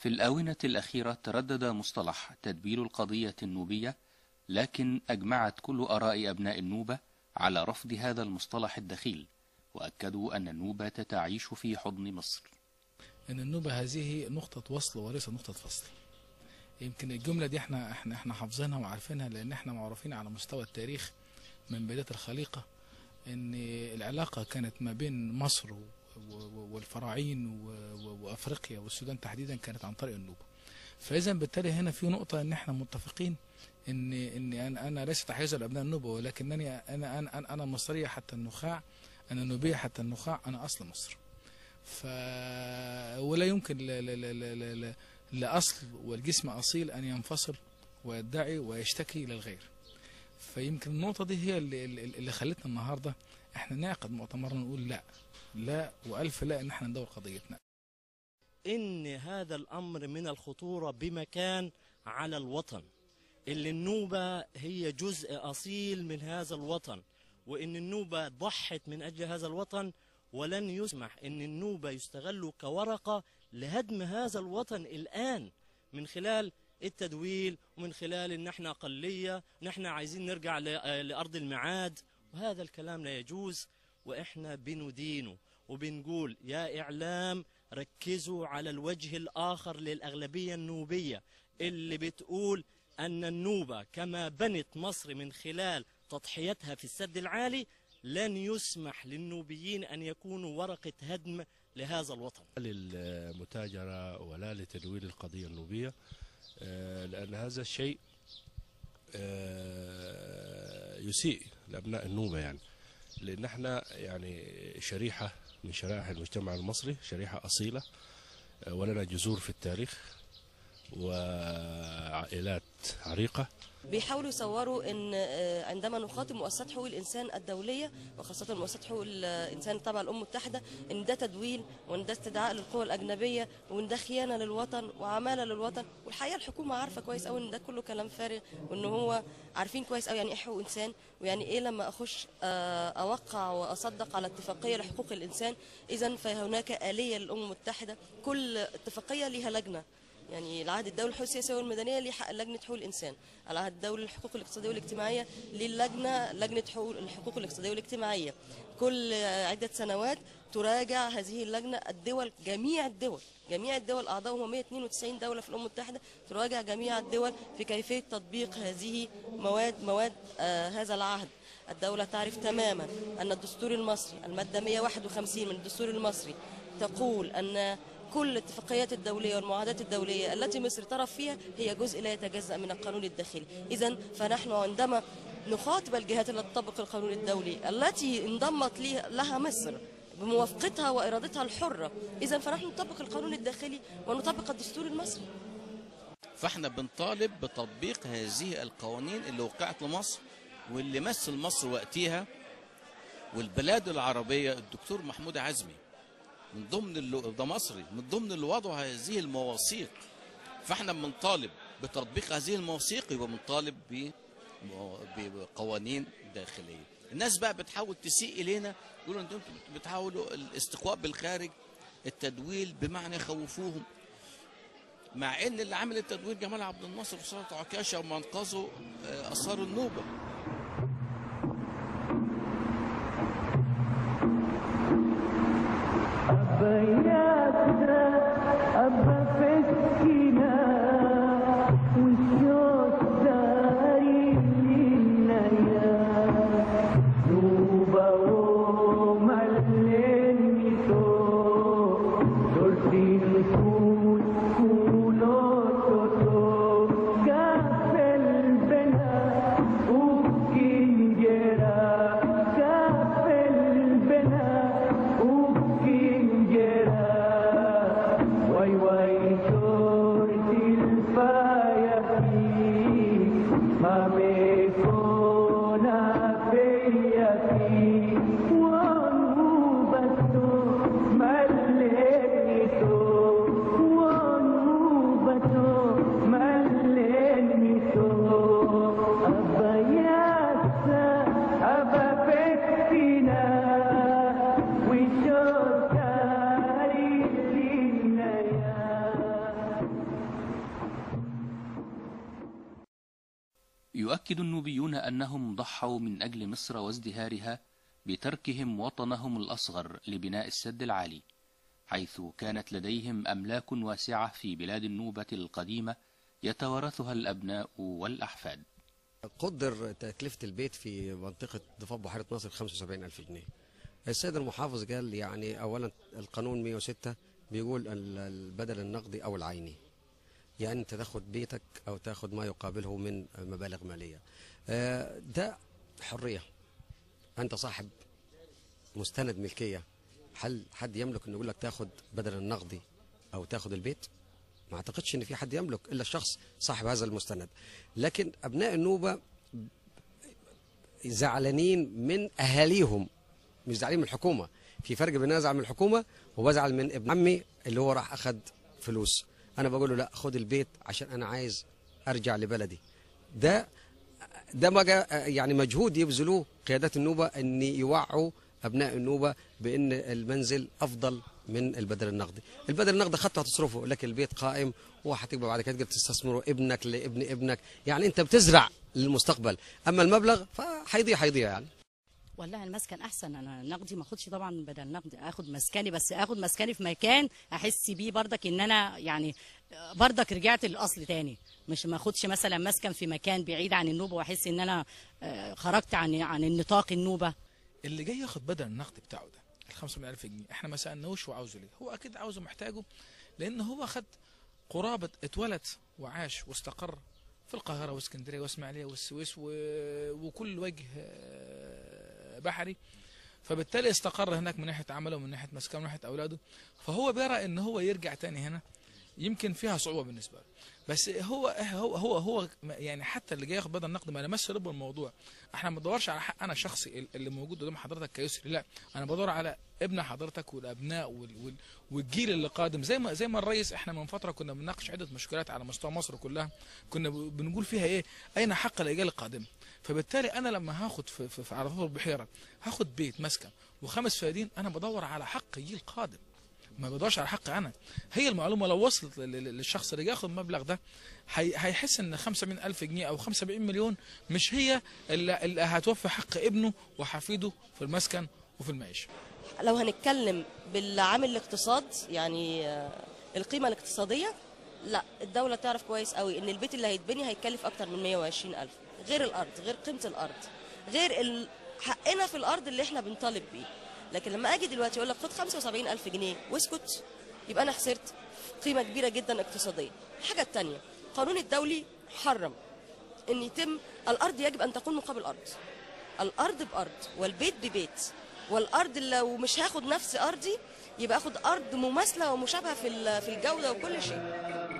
في الآونة الأخيرة تردد مصطلح تدبير القضية النوبية لكن أجمعت كل آراء أبناء النوبة على رفض هذا المصطلح الدخيل وأكدوا أن النوبة تعيش في حضن مصر ان النوبه هذه نقطه وصل وليس نقطه فصل يمكن الجمله دي احنا احنا احنا حافظينها وعارفينها لان احنا معروفين على مستوى التاريخ من بدايه الخليقه ان العلاقه كانت ما بين مصر و- و- والفراعين و- و- وافريقيا والسودان تحديدا كانت عن طريق النوبه فاذا بالتالي هنا في نقطه ان احنا متفقين ان ان انا انا ليس تحيزا لابناء النوبه ولكنني انا انا انا, أنا مصريه حتى النخاع انا نوبيه حتى النخاع انا اصل مصر ف ولا يمكن ل... ل... ل... ل... ل... لاصل والجسم اصيل ان ينفصل ويدعي ويشتكي للغير فيمكن النقطه دي هي اللي, اللي اللي خلتنا النهارده احنا نعقد مؤتمرنا نقول لا لا والف لا ان احنا ندور قضيتنا إن هذا الأمر من الخطورة بمكان على الوطن اللي النوبة هي جزء أصيل من هذا الوطن وإن النوبة ضحت من أجل هذا الوطن ولن يسمح إن النوبة يستغلوا كورقة لهدم هذا الوطن الآن من خلال التدويل ومن خلال إن احنا أقلية نحن عايزين نرجع ل- لأرض الميعاد وهذا الكلام لا يجوز وإحنا بندينه وبنقول يا إعلام ركزوا على الوجه الآخر للأغلبية النوبية اللي بتقول أن النوبة كما بنت مصر من خلال تضحيتها في السد العالي لن يسمح للنوبيين أن يكونوا ورقة هدم لهذا الوطن للمتاجرة ولا لتدوير القضية النوبية آه، لأن هذا الشيء آه، يسيء لأبناء النوبة يعني لأن احنا يعني شريحة من شرائح المجتمع المصري شريحة أصيلة آه، ولنا جذور في التاريخ وعائلات عريقة بيحاولوا يصوروا ان آه، عندما نخاطب مؤسسات حقوق الانسان الدوليه وخاصه مؤسسات حقوق الانسان تبع الامم المتحده ان ده تدويل وان ده استدعاء للقوى الاجنبيه وان ده خيانه للوطن وعماله للوطن والحقيقه الحكومه عارفه كويس قوي ان ده كله كلام فارغ وان هو عارفين كويس قوي يعني ايه حقوق انسان ويعني ايه لما اخش آه، اوقع واصدق على اتفاقيه لحقوق الانسان اذا فهناك اليه للامم المتحده كل اتفاقيه ليها لجنه يعني العهد الدولي للحقوق السياسيه والمدنيه ليه حق لجنه حقوق الانسان العهد الدولي للحقوق الاقتصاديه والاجتماعيه ليه اللجنه لجنه حقوق الحقوق الاقتصاديه والاجتماعيه كل عده سنوات تراجع هذه اللجنه الدول جميع الدول جميع الدول اعضاء هم 192 دوله في الامم المتحده تراجع جميع الدول في كيفيه تطبيق هذه مواد مواد آه هذا العهد الدولة تعرف تماما أن الدستور المصري المادة 151 من الدستور المصري تقول أن كل الاتفاقيات الدولية والمعاهدات الدولية التي مصر طرف فيها هي جزء لا يتجزأ من القانون الداخلي إذا فنحن عندما نخاطب الجهات التي تطبق القانون الدولي التي انضمت لي- لها مصر بموافقتها وإرادتها الحرة إذا فنحن نطبق القانون الداخلي ونطبق الدستور المصري فاحنا بنطالب بتطبيق هذه القوانين اللي وقعت لمصر واللي مثل مصر وقتها والبلاد العربية الدكتور محمود عزمي من ضمن اللي ده مصري من ضمن اللي وضعوا هذه المواثيق فاحنا بنطالب بتطبيق هذه المواثيق يبقى بنطالب ب- بقوانين داخليه الناس بقى بتحاول تسيء الينا يقولوا انتم بتحاولوا الاستقواء بالخارج التدويل بمعنى يخوفوهم مع ان اللي عمل التدوير جمال عبد الناصر وصالة عكاشه وما انقذوا آه، اثار النوبه Thank you. يؤكد النوبيون أنهم ضحوا من أجل مصر وازدهارها بتركهم وطنهم الأصغر لبناء السد العالي حيث كانت لديهم أملاك واسعة في بلاد النوبة القديمة يتوارثها الأبناء والأحفاد قدر تكلفة البيت في منطقة ضفاف بحيرة ناصر 75 ألف جنيه السيد المحافظ قال يعني أولا القانون 106 بيقول ال- البدل النقدي أو العيني يعني أنت تاخد بيتك أو تاخد ما يقابله من مبالغ مالية آه، ده حرية أنت صاحب مستند ملكية هل حد يملك انه يقول لك تاخد بدل النقدي او تاخد البيت ما اعتقدش ان في حد يملك الا الشخص صاحب هذا المستند لكن ابناء النوبه زعلانين من اهاليهم مش زعلانين من الحكومه في فرق بين انا ازعل من الحكومه وبزعل من ابن عمي اللي هو راح اخد فلوس انا بقول له لا خد البيت عشان انا عايز ارجع لبلدي ده ده بقى يعني مجهود يبذلوه قيادات النوبه ان يوعوا ابناء النوبه بان المنزل افضل من البدل النقدي البدل النقدي خدته هتصرفه لكن البيت قائم وهتبقى بعد كده تقدر تستثمره ابنك لابن ابنك يعني انت بتزرع للمستقبل اما المبلغ فهيضيع هيضيع يعني والله المسكن احسن انا نقدي ما اخدش طبعا بدل نقدي اخد مسكني بس اخد مسكني في مكان احس بيه برضك ان انا يعني برضك رجعت للاصل تاني مش ما اخدش مثلا مسكن في مكان بعيد عن النوبه واحس ان انا آه، خرجت عن عن النطاق النوبه اللي جاي ياخد بدل النقد بتاعه ده ال 500,000 جنيه احنا ما سالناهوش هو عاوزه ليه هو اكيد عاوزه محتاجه لان هو خد قرابه اتولد وعاش واستقر في القاهره واسكندريه واسماعيليه والسويس و... وكل وجه آه، بحري فبالتالي استقر هناك من ناحيه عمله ومن ناحيه مسكنه ومن ناحيه اولاده فهو بيرى ان هو يرجع تاني هنا يمكن فيها صعوبه بالنسبه له بس هو هو هو هو يعني حتى اللي جاي ياخد بدل نقد ما لمسش رب الموضوع احنا ما بدورش على حق انا شخصي اللي موجود قدام حضرتك كيسري لا انا بدور على ابن حضرتك والابناء وال وال والجيل اللي قادم زي ما زي ما الرئيس احنا من فتره كنا بنناقش عده مشكلات على مستوى مصر كلها كنا ب- بنقول فيها ايه اين حق الاجيال القادمه فبالتالي انا لما هاخد في, في, في على ضفاف البحيره هاخد بيت مسكن وخمس فدادين انا بدور على حق جيل قادم ما بدورش على حق انا هي المعلومه لو وصلت لل- لل- للشخص اللي ياخد المبلغ ده هي هيحس ان 75 الف جنيه او 75 مليون مش هي اللي, اللي هتوفي حق ابنه وحفيده في المسكن وفي المعيشه لو هنتكلم بالعامل الاقتصاد يعني آه، القيمة الاقتصادية لا الدولة تعرف كويس قوي ان البيت اللي هيتبني هيتكلف اكتر من 120 الف غير الارض غير قيمة الارض غير ال- حقنا في الارض اللي احنا بنطالب بيه لكن لما اجي دلوقتي اقول لك خد 75 الف جنيه واسكت يبقى انا خسرت قيمة كبيرة جدا اقتصادية الحاجة التانية القانون الدولي حرم ان يتم الارض يجب ان تكون مقابل ارض الارض بارض والبيت ببيت والارض لو مش هاخد نفس ارضي يبقى اخد ارض مماثله ومشابهه في ال- في الجوده وكل شيء